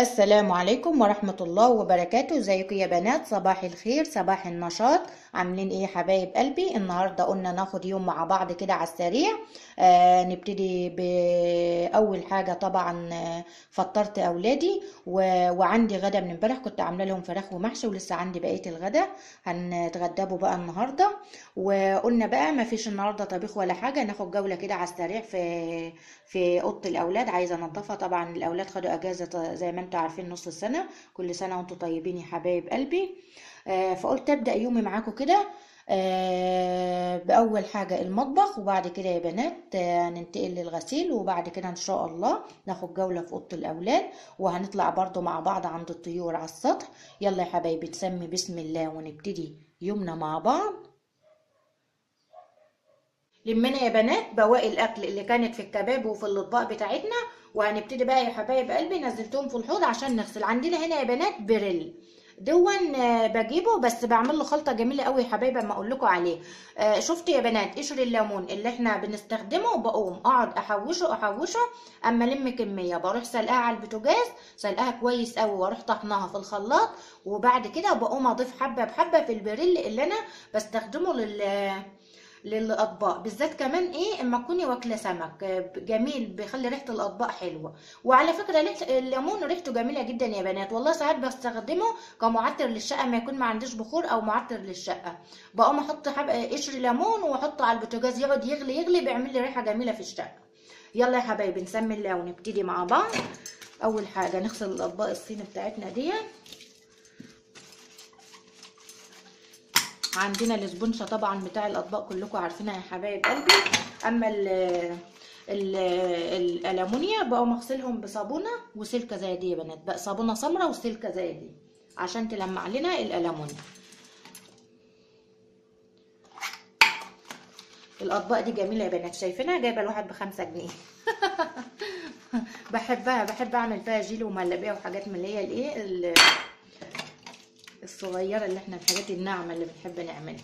السلام عليكم ورحمة الله وبركاته ازيكم يا بنات صباح الخير صباح النشاط عاملين ايه يا حبايب قلبي النهاردة قلنا ناخد يوم مع بعض كده على السريع آه نبتدي بأول حاجة طبعا آه، فطرت أولادي و... وعندي غدا من امبارح كنت عاملة لهم فراخ ومحشي ولسه عندي بقية الغدا هنتغدبوا بقى النهاردة وقلنا بقى ما فيش النهاردة طبيخ ولا حاجة ناخد جولة كده على السريع في في أوضة الأولاد عايزة أنضفها طبعا الأولاد خدوا أجازة ط- زي ما انتوا عارفين نص السنة كل سنة وانتوا طيبين يا حبايب قلبي آه، فقلت أبدأ يومي معاكم كده آه، بأول حاجة المطبخ وبعد كده يا بنات آه، هننتقل للغسيل وبعد كده إن شاء الله ناخد جولة في أوضة الأولاد وهنطلع برضو مع بعض عند الطيور على السطح يلا يا حبايبي تسمي بسم الله ونبتدي يومنا مع بعض لمنا يا بنات بواقي الاكل اللي كانت في الكباب وفي الاطباق بتاعتنا وهنبتدي بقى يا حبايب قلبي نزلتهم في الحوض عشان نغسل عندنا هنا يا بنات بريل دون آه، بجيبه بس بعمل له خلطه جميله قوي يا حبايبي اما اقول لكم عليه آه، شفتوا يا بنات قشر الليمون اللي احنا بنستخدمه بقوم اقعد احوشه احوشه اما الم كميه بروح سلقاها على البوتاجاز سلقاها كويس قوي واروح طحناها في الخلاط وبعد كده بقوم اضيف حبه بحبه في البريل اللي انا بستخدمه لل للاطباق بالذات كمان ايه اما تكوني واكله سمك آه، جميل بيخلي ريحه الاطباق حلوه وعلى فكره ريحه الليمون ريحته جميله جدا يا بنات والله ساعات بستخدمه كمعطر للشقه ما يكون ما عنديش بخور او معطر للشقه بقوم احط حب... قشر ليمون واحطه على البوتاجاز يقعد يغلي يغلي بيعمل لي ريحه جميله في الشقه يلا يا حبايبي نسمي الله ونبتدي مع بعض اول حاجه نغسل الاطباق الصيني بتاعتنا دي عندنا الاسبونشة طبعا بتاع الاطباق كلكم عارفينها يا حبايب قلبي اما ال ال الالومنيا بقوا مغسلهم بصابونه وسلكه زي دي يا بنات بقى صابونه سمراء وسلكه زي دي عشان تلمع لنا الالومنيا الاطباق دي جميله يا بنات شايفينها جايبه الواحد بخمسة جنيه بحبها بحب اعمل فيها جيلي وملبيه وحاجات من اللي هي الايه ال- الصغيره اللي احنا الحاجات الناعمه اللي بنحب نعملها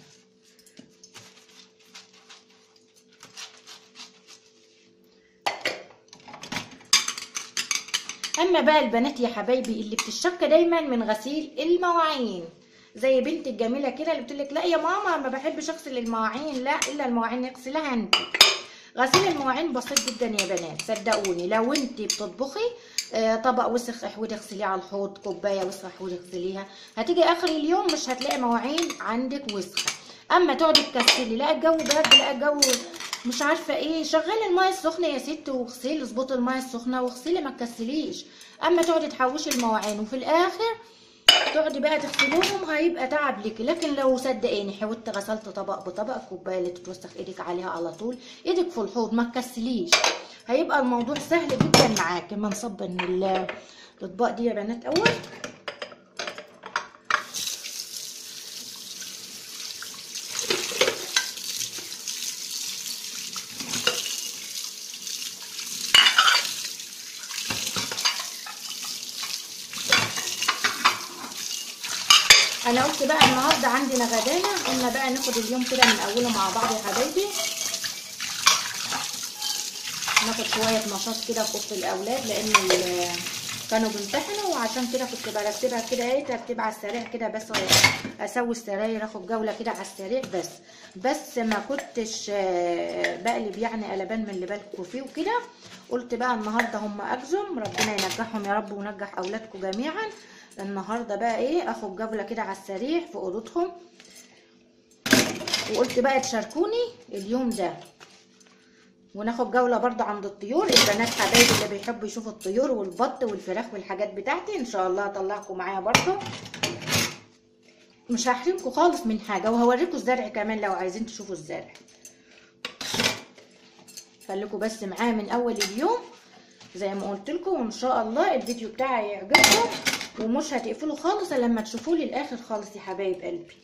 اما بقى البنات يا حبايبي اللي بتشك دايما من غسيل المواعين زي بنت الجميله كده اللي بتقولك لا يا ماما ما بحبش اغسل المواعين لا الا المواعين اغسلها انت غسيل المواعين بسيط جدا يا بنات صدقوني لو انت بتطبخي آه، طبق وسخ احودي اغسليه على الحوض كوبايه وسخ احودي اغسليها هتيجي اخر اليوم مش هتلاقي مواعين عندك وسخه اما تقعدي تكسلي لا الجو برد لا الجو مش عارفه ايه شغلي المايه السخنه يا ست واغسلي اظبطي المايه السخنه واغسلي ما تكسليش اما تقعدي تحوشي المواعين وفي الاخر تقعدي بقى تغسلوهم هيبقى تعب ليكي لكن لو صدقيني حاولت غسلت طبق بطبق كوبايه اللي تتوسخ ايدك عليها على طول ايدك في الحوض ما تكسليش هيبقى الموضوع سهل جدا معاكي ما نصب ان ال- الاطباق دي يا بنات اول انا قلت بقى النهارده عندنا غدانا قلنا بقى ناخد اليوم كده من اوله مع بعض يا حبايبي ناخد شويه نشاط كده في اوضه الاولاد لان ال- كانوا بيمتحنوا وعشان كده كنت برتبها كده ايه ترتيب على السريع كده بس اسوي السراير اخد جوله كده على السريع بس بس ما كنتش آه، بقلب يعني قلبان من اللي بالكوا فيه وكده قلت بقى النهارده هم اجزم ربنا ينجحهم يا رب ونجح اولادكم جميعا النهارده بقى ايه اخد جوله كده على السريع في اوضتهم وقلت بقى تشاركوني اليوم ده وناخد جولة برضو عند الطيور البنات حبايبي اللي بيحبوا يشوفوا الطيور والبط والفراخ والحاجات بتاعتي ان شاء الله هطلعكم معايا برضو مش هحرمكم خالص من حاجة وهوريكم الزرع كمان لو عايزين تشوفوا الزرع خليكم بس معايا من اول اليوم زي ما قلت لكم وان شاء الله الفيديو بتاعي يعجبكم ومش هتقفلوا خالص إلا لما تشوفوه للاخر خالص يا حبايب قلبي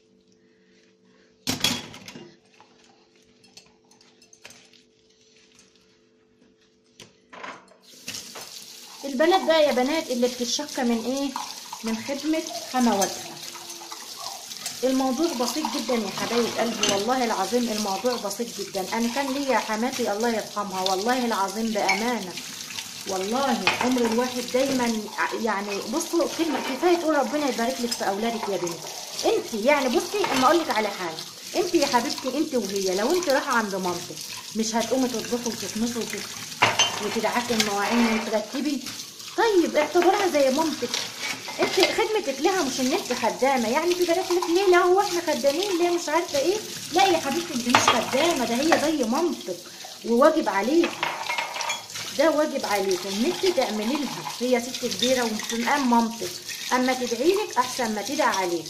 البنات بقى يا بنات اللي بتتشكى من ايه من خدمة حمواتها الموضوع بسيط جدا يا حبايب قلبي والله العظيم الموضوع بسيط جدا انا كان ليا حماتي الله يرحمها والله العظيم بامانه والله عمر الواحد دايما يعني بصوا كلمه كفايه تقول ربنا يبارك لك في اولادك يا بنتي انت يعني بصي اما اقول لك على حاجه انت يا حبيبتي انت وهي لو انت رايحه عند مامتك مش هتقومي تطبخي وتكنسي وتت... وتدعكي المواعين وترتبي طيب اعتبرها زي مامتك انت خدمتك لها مش ان انت خدامه يعني في بنات لك ليه لا هو احنا خدامين ليه مش عارفه ايه لا يا حبيبتي انت مش خدامه ده هي زي مامتك وواجب عليكي ده واجب عليكم ان انت تعملي لها هي ست كبيره ومش مقام مامتك اما تدعي لك احسن ما تدعي عليك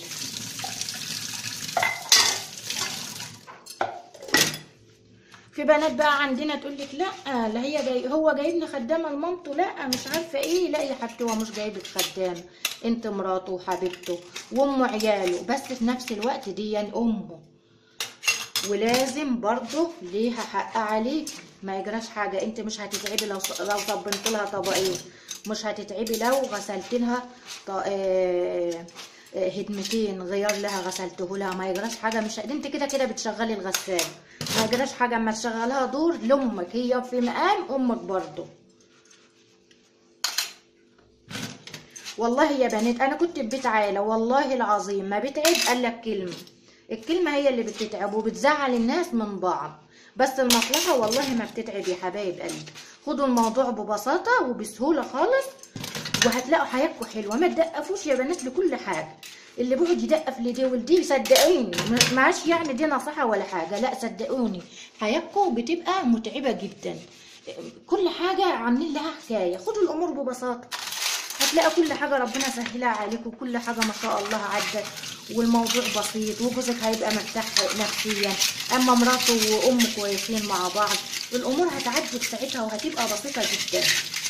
في بنات بقى عندنا تقول لك لا لا هي جاي هو جايبني خدامه لمامته لا مش عارفه ايه لا يا حبيبتي هو مش جايبك خدامه انت مراته وحبيبته وام عياله بس في نفس الوقت دي امه ولازم برضه ليها حق عليك ما يجراش حاجه انت مش هتتعبي لو لو صبنت لها طبقين مش هتتعبي لو غسلت لها ط... آه... آه... هدمتين غير لها غسلته لها ما يجراش حاجه مش انت كده كده بتشغلي الغسال ما يجراش حاجه اما تشغلها دور لامك هي في مقام امك برضه والله يا بنات انا كنت في بيت عائله والله العظيم ما بتعب قال لك كلمه الكلمه هي اللي بتتعب وبتزعل الناس من بعض بس المصلحه والله ما بتتعب يا حبايب قلبي خدوا الموضوع ببساطه وبسهوله خالص وهتلاقوا حياتكم حلوه ما تدقفوش يا بنات لكل حاجه اللي بيقعد يدقف لدي ولدي صدقوني معاش يعني دي نصيحه ولا حاجه لا صدقوني حياتكم بتبقى متعبه جدا كل حاجه عاملين لها حكايه خدوا الامور ببساطه هتلاقي كل حاجه ربنا سهلها عليكم كل حاجه ما شاء الله عدت والموضوع بسيط وجوزك هيبقى مرتاح نفسيا اما مراته وامه كويسين مع بعض الامور هتعدي في ساعتها وهتبقى بسيطه جدا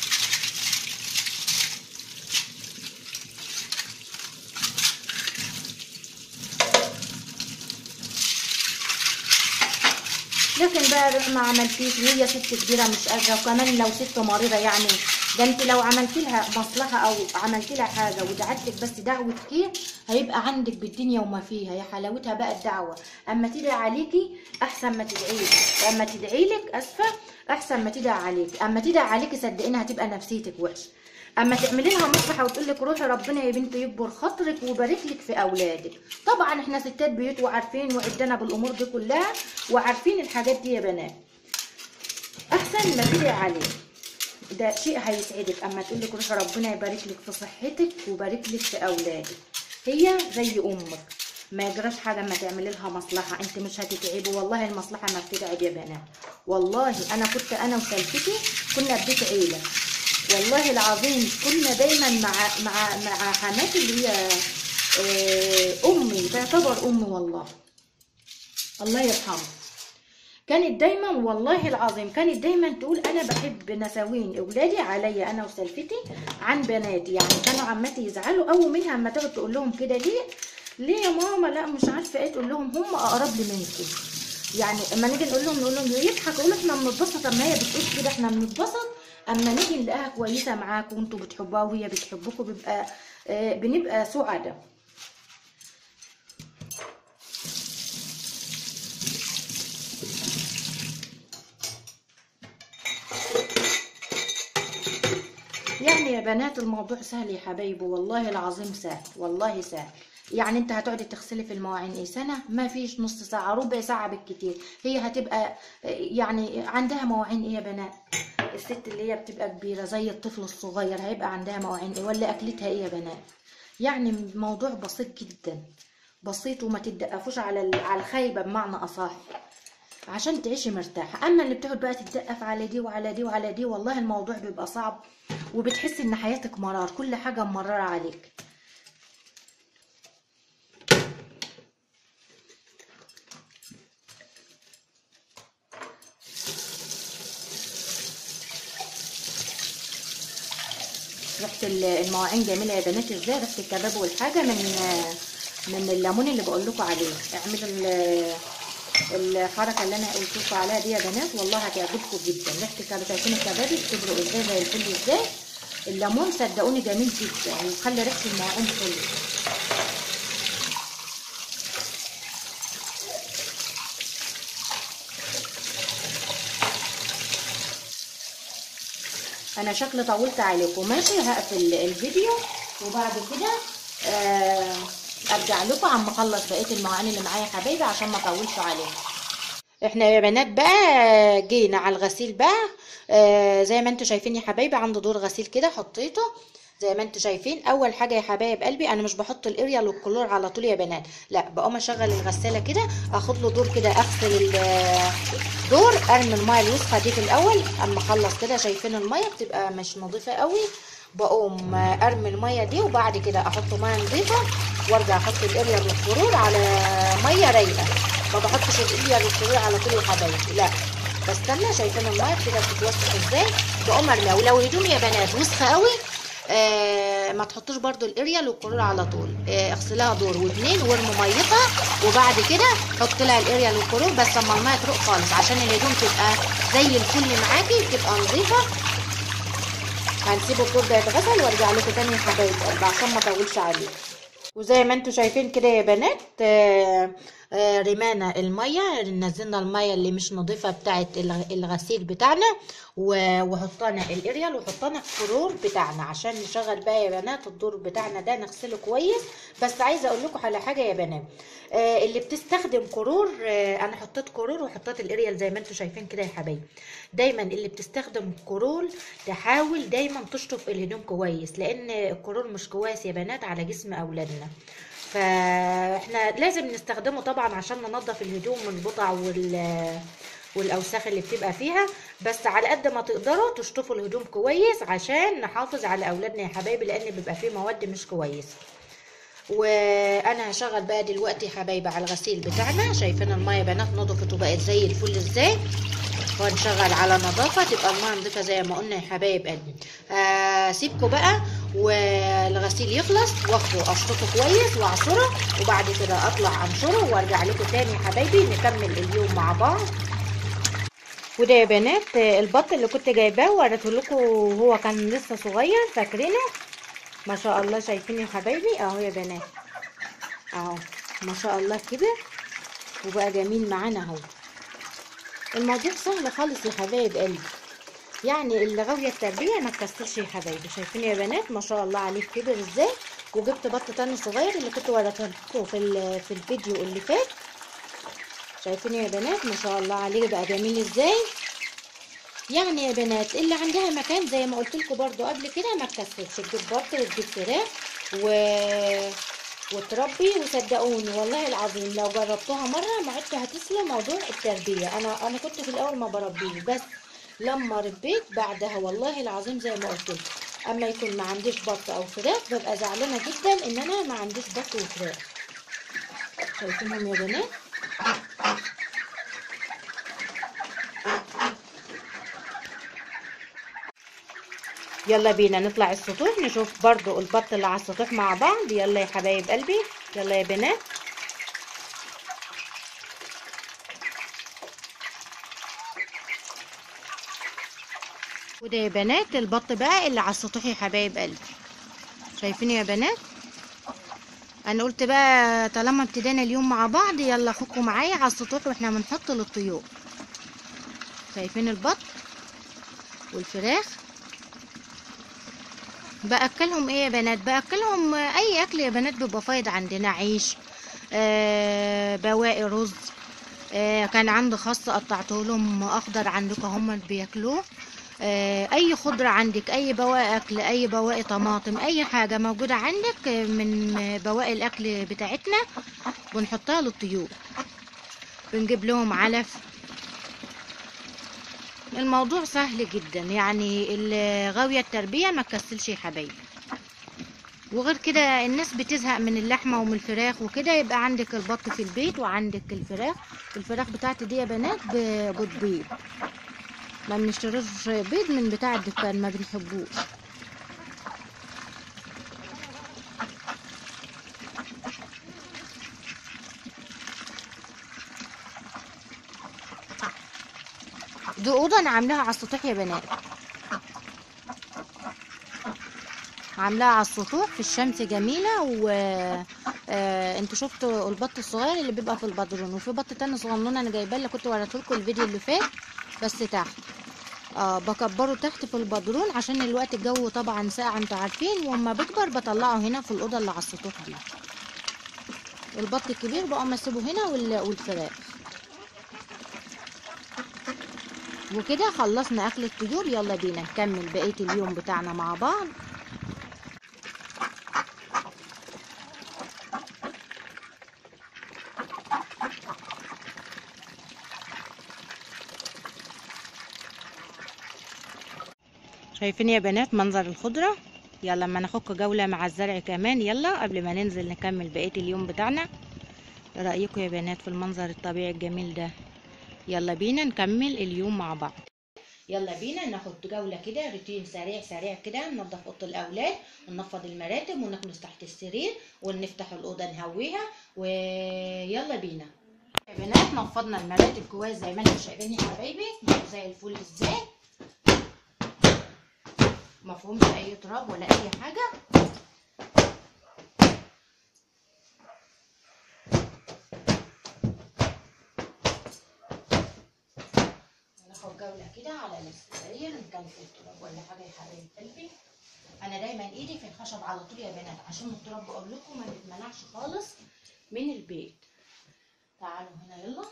لكن بقى ما عملتيش وهي ست كبيره مش قادره وكمان لو ست مريضه يعني ده انت لو عملت لها مصلحه او عملت لها حاجه ودعت لك بس دعوه خير هيبقى عندك بالدنيا وما فيها يا حلاوتها بقى الدعوه اما تدعي عليكي احسن ما تدعي لك اما تدعي لك اسفه احسن ما تدعي عليك اما تدعي عليكي صدقيني هتبقى نفسيتك وحشه اما تعملي لها مصلحه وتقول لك روحي ربنا يا بنتي يكبر خاطرك ويبارك لك في اولادك طبعا احنا ستات بيوت وعارفين وعدنا بالامور دي كلها وعارفين الحاجات دي يا بنات احسن ما تدعي عليه ده شيء هيسعدك اما تقول لك روحي ربنا يبارك لك في صحتك ويبارك لك في اولادك هي زي امك ما يجراش حاجه اما تعملي لها مصلحه انت مش هتتعبي والله المصلحه ما بتتعب يا بنات والله انا كنت انا وسلفتي كنا في بيت عيله والله العظيم كنا دايما مع مع مع حماتي اللي هي امي تعتبر امي والله الله يرحمها كانت دايما والله العظيم كانت دايما تقول انا بحب نساوين اولادي عليا انا وسلفتي عن بناتي يعني كانوا عماتي يزعلوا او منها اما تقعد تقول لهم كده ليه ليه يا ماما لا مش عارفه ايه تقول لهم هم اقرب لي منكم يعني اما نيجي نقول لهم نقول لهم يضحك يقول احنا بنتبسط اما هي بتقول كده احنا بنتبسط اما نيجي نلاقيها كويسه معاكم وانتوا بتحبوها وهي بتحبكم بيبقى آه بنبقى سعداء يعني يا بنات الموضوع سهل يا حبايبي والله العظيم سهل والله سهل يعني انت هتقعدي تغسلي في المواعين ايه سنه ما فيش نص ساعه ربع ساعه بالكتير هي هتبقى يعني عندها مواعين ايه يا بنات الست اللي هي بتبقى كبيره زي الطفل الصغير هيبقى عندها مواعين ايه ولا اكلتها ايه يا بنات يعني الموضوع بسيط جدا بسيط وما تدقفوش على على الخايبه بمعنى اصح عشان تعيشي مرتاحه اما اللي بتقعد بقى تتدقف على دي وعلى دي وعلى دي والله الموضوع بيبقى صعب وبتحسي ان حياتك مرار كل حاجه مراره عليك ريحه المواعين جميله يا بنات ازاي ريحه الكباب والحاجه من من الليمون اللي بقول لكم عليه اعملوا الحركه اللي انا قلت لكم عليها دي يا بنات والله هتعجبكم جدا ريحه الكباب شايفين الكباب بتبرق ازاي زي الفل ازاي الليمون صدقوني جميل جدا ويخلي ريحه المواعين حلوه انا شكلي طولت عليكم ماشي هقفل الفيديو وبعد كده آه ارجع لكم عم اخلص بقيه المواعين اللي معايا يا حبايبي عشان ما اطولش عليكم احنا يا بنات بقى جينا على الغسيل بقى آه زي ما انتوا شايفين يا حبايبي عنده دور غسيل كده حطيته زي ما انتوا شايفين اول حاجه يا حبايب قلبي انا مش بحط الاريال والكلور على طول يا بنات لا بقوم اشغل الغساله كده اخد له دور كده اغسل الدور ارمي الميه الوسخه دي في الاول اما اخلص كده شايفين الميه بتبقى مش نظيفه قوي بقوم ارمي الميه دي وبعد كده احط ميه نظيفه وارجع احط الاريال والكلور على ميه رايقه ما بحطش الاريال والكلور على طول يا حبايبي لا بستنى شايفين الميه كده بتتوسخ ازاي بقوم ارميها ولو هدوم يا بنات وسخه قوي آه ما تحطوش برضو الاريال والكلور على طول آه اغسلها دور واتنين وارموا ميتها وبعد كده حط لها الاريال والكلور بس اما الميه تروق خالص عشان الهدوم تبقى زي الفل معاكي تبقى نظيفه هنسيب الدور ده يتغسل وارجع لكم تاني يا حبايب قلبي عشان ما اطولش عليكم وزي ما انتوا شايفين كده يا بنات آه آه رمانا الميه نزلنا الميه اللي مش نظيفه بتاعه الغسيل بتاعنا وحطينا الاريال وحطينا الكرور بتاعنا عشان نشغل بقى يا بنات الدور بتاعنا ده نغسله كويس بس عايزه اقول لكم على حاجه يا بنات آه اللي بتستخدم كرور آه انا حطيت كرور وحطيت الاريال زي ما انتوا شايفين كده يا حبايبي دايما اللي بتستخدم كرول تحاول دايما تشطف الهدوم كويس لان الكرور مش كويس يا بنات على جسم اولادنا فاحنا لازم نستخدمه طبعا عشان ننظف الهدوم من البقع وال والاوساخ اللي بتبقى فيها بس على قد ما تقدروا تشطفوا الهدوم كويس عشان نحافظ على اولادنا يا حبايبي لان بيبقى فيه مواد مش كويسه وانا هشغل بقى دلوقتي يا حبايبي على الغسيل بتاعنا شايفين الميه بنات نضفت وبقت زي الفل ازاي ونشغل على نظافه تبقى الميه نضيفه زي ما قلنا يا حبايب قلبي هسيبكم بقى والغسيل يخلص واخده اشطفه كويس واعصره وبعد كده اطلع انشره وارجع لكم تاني يا حبايبي نكمل اليوم مع بعض وده يا بنات البط اللي كنت جايباه وريته لكم وهو كان لسه صغير فاكرينه ما شاء الله شايفين يا حبايبي اهو يا بنات اهو ما شاء الله كبر وبقى جميل معانا اهو الموضوع سهل خالص يا حبايب قلبي يعني اللي غاويه التربيه ما تكسرش يا حبايبي شايفين يا بنات ما شاء الله عليه كبر ازاي وجبت بط تاني صغير اللي كنت وريته لكم في في الفيديو اللي فات شايفين يا بنات ما شاء الله عليه بقى جميل ازاي يعني يا بنات اللي عندها مكان زي ما قلت لكم برده قبل كده ما تكسرش تجيب بط وتجيب فراخ و وتربي وصدقوني والله العظيم لو جربتوها مره ما عدت هتسلوا موضوع التربيه انا انا كنت في الاول ما بربيش بس لما ربيت بعدها والله العظيم زي ما قلت لكم اما يكون ما عنديش بط او فراخ ببقى زعلانه جدا ان انا ما عنديش بط وفراخ شايفينهم يا بنات يلا بينا نطلع السطوح نشوف برضو البط اللي على السطوح مع بعض يلا يا حبايب قلبي يلا يا بنات وده يا بنات البط بقى اللي على السطوح يا حبايب قلبي شايفين يا بنات انا قلت بقى طالما ابتدينا اليوم مع بعض يلا خدكم معايا على السطوح واحنا بنحط للطيور شايفين البط والفراخ باكلهم ايه يا بنات باكلهم اي اكل يا بنات بيبقى فايض عندنا عيش آه بواقي رز آه كان عندي خس قطعته لهم اخضر عندكم هم بياكلوه آه اي خضره عندك اي بواقي اكل اي بواقي طماطم اي حاجه موجوده عندك من بواقي الاكل بتاعتنا بنحطها للطيور بنجيب لهم علف الموضوع سهل جدا يعني اللي غاويه التربيه ما تكسلش يا حبايبي وغير كده الناس بتزهق من اللحمه ومن الفراخ وكده يبقى عندك البط في البيت وعندك الفراخ الفراخ بتاعتي دي يا بنات بتبيض ما بنشتريش بيض من بتاع الدكان ما بنحبوش دي اوضه انا عاملاها على السطوح يا بنات عاملاها على السطوح في الشمس جميله و آه انتوا شفتوا البط الصغير اللي بيبقى في البدرون وفي بط تاني صغنون انا جايباه اللي كنت وريته لكم الفيديو اللي فات بس تحت اه بكبره تحت في البدرون عشان الوقت الجو طبعا ساقع انتوا عارفين واما بكبر بطلعه هنا في الاوضه اللي على السطوح دي البط الكبير بقوم اسيبه هنا وال- والفراخ وكده خلصنا اكل الطيور يلا بينا نكمل بقيه اليوم بتاعنا مع بعض شايفين يا بنات منظر الخضرة يلا اما ناخد جولة مع الزرع كمان يلا قبل ما ننزل نكمل بقية اليوم بتاعنا إيه رأيكم يا بنات في المنظر الطبيعي الجميل ده يلا بينا نكمل اليوم مع بعض يلا بينا ناخد جولة كده روتين سريع سريع كده ننضف أوضة الأولاد وننفض المراتب ونكنس تحت السرير ونفتح الأوضة نهويها ويلا بينا يا بنات نفضنا المراتب كويس زي ما انتم شايفين يا حبايبي زي الفل ازاي مفهومش اي تراب ولا اي حاجه ناخد جوله كده على السرير ان كان في تراب ولا حاجه يا حبايب قلبي انا دايما ايدي في الخشب على طول يا بنات عشان التراب بقول لكم ما نتمنعش خالص من البيت تعالوا هنا يلا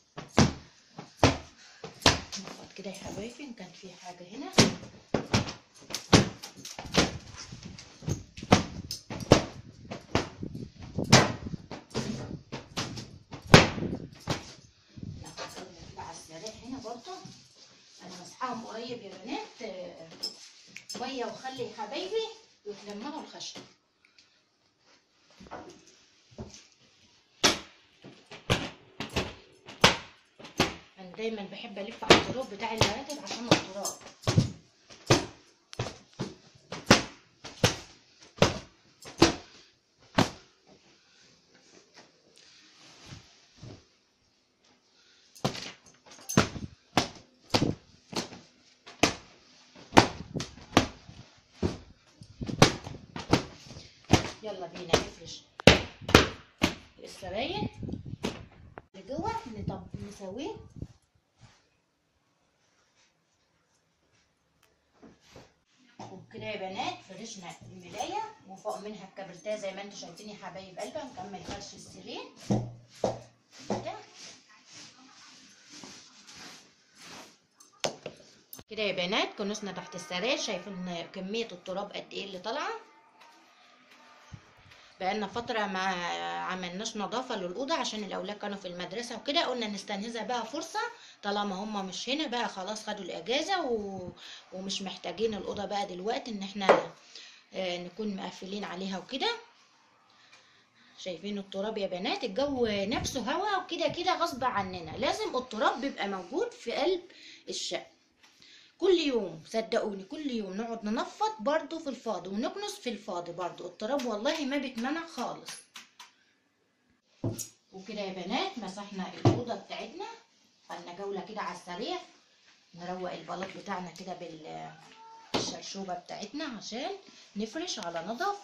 نفض كده يا حبايبي ان كان في حاجه هنا ناخد جولة كده على السريع هنا برضه انا مسحاهم قريب يا بنات آه، ميه وخلي يا حبايبي وتلمعوا الخشب انا دايما بحب الف على التراب بتاع المراتب عشان التراب يلا بينا نفرش السراير اللي جوه نطب نسويه وبكده يا بنات فرشنا الملاية وفوق منها الكبرتاه زي ما انتم شايفين يا حبايب قلبي هنكمل فرش السرير كده كده يا بنات كنسنا تحت السراير شايفين كمية التراب قد ايه اللي طالعة بقالنا فترة ما عملناش نظافة للأوضة عشان الأولاد كانوا في المدرسة وكده قلنا نستنهزها بقى فرصة طالما هما مش هنا بقى خلاص خدوا الأجازة و... ومش محتاجين الأوضة بقى دلوقتي إن احنا آه، نكون مقفلين عليها وكده شايفين التراب يا بنات الجو نفسه هوا وكده كده غصب عننا لازم التراب بيبقى موجود في قلب الشقة كل يوم صدقوني كل يوم نقعد ننفض برضو في الفاضي ونكنس في الفاضي برضو التراب والله ما بيتمنع خالص وكده يا بنات مسحنا الأوضة بتاعتنا خدنا جولة كده على السريع نروق البلاط بتاعنا كده بال الشرشوبة بتاعتنا عشان نفرش على نضف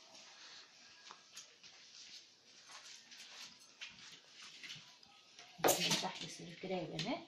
تحت السرير كده يا بنات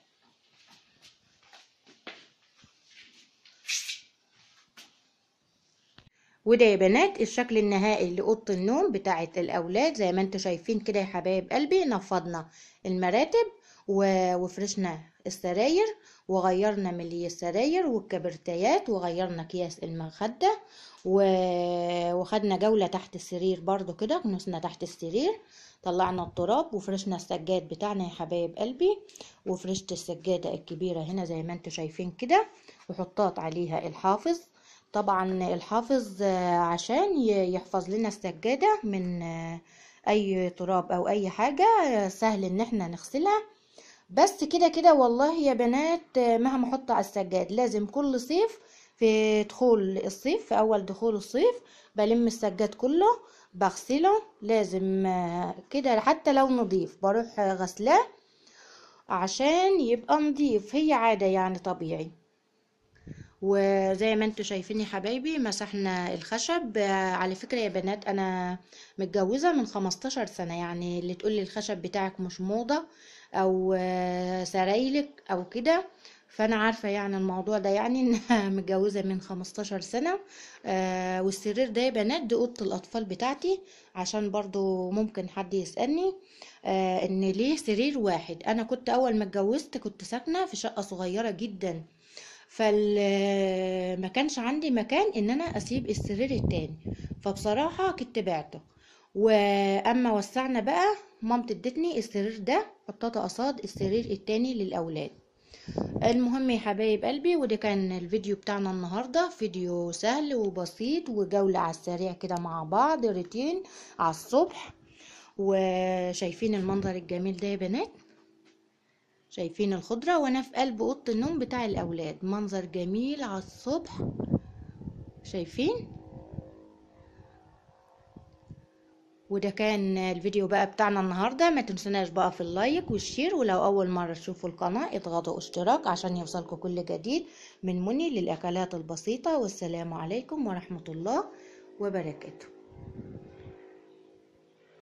وده يا بنات الشكل النهائي لأوضة النوم بتاعة الأولاد زي ما انتوا شايفين كده يا حبايب قلبي نفضنا المراتب و- وفرشنا السراير وغيرنا ملي السراير والكبرتيات وغيرنا اكياس المخدة و- وخدنا جولة تحت السرير برضو كده كنسنا تحت السرير طلعنا التراب وفرشنا السجاد بتاعنا يا حبايب قلبي وفرشت السجادة الكبيرة هنا زي ما انتوا شايفين كده وحطات عليها الحافظ طبعا الحافظ آه، عشان ي- يحفظ لنا السجادة من آه، اي تراب او اي حاجة آه، سهل ان احنا نغسلها بس كده كده والله يا بنات آه، مهما احط على السجاد لازم كل صيف في دخول الصيف في اول دخول الصيف بلم السجاد كله بغسله لازم آه، كده حتى لو نضيف بروح آه، غسلاه عشان يبقى نضيف هي عادة يعني طبيعي وزي ما انتوا شايفين يا حبايبي مسحنا الخشب آه، على فكرة يا بنات انا متجوزة من 15 سنة يعني اللي تقولي الخشب بتاعك مش موضة او آه، سرايلك او كده فانا عارفه يعني الموضوع ده يعني انها متجوزه من 15 سنه آه والسرير ده يا بنات دي اوضه الاطفال بتاعتي عشان برضو ممكن حد يسالني آه ان ليه سرير واحد انا كنت اول ما اتجوزت كنت ساكنه في شقه صغيره جدا فال ما كانش عندي مكان ان انا اسيب السرير التاني فبصراحه كنت بعته واما وسعنا بقى مامتي ادتني السرير ده حطيته قصاد السرير التاني للاولاد المهم يا حبايب قلبي وده كان الفيديو بتاعنا النهارده فيديو سهل وبسيط وجولة على السريع كده مع بعض روتين على الصبح وشايفين المنظر الجميل ده يا بنات شايفين الخضرة وانا في قلب اوضة النوم بتاع الاولاد منظر جميل على الصبح شايفين وده كان الفيديو بقى بتاعنا النهاردة ما تنسوناش بقى في اللايك والشير ولو أول مرة تشوفوا القناة اضغطوا اشتراك عشان يوصلكم كل جديد من مني للأكلات البسيطة والسلام عليكم ورحمة الله وبركاته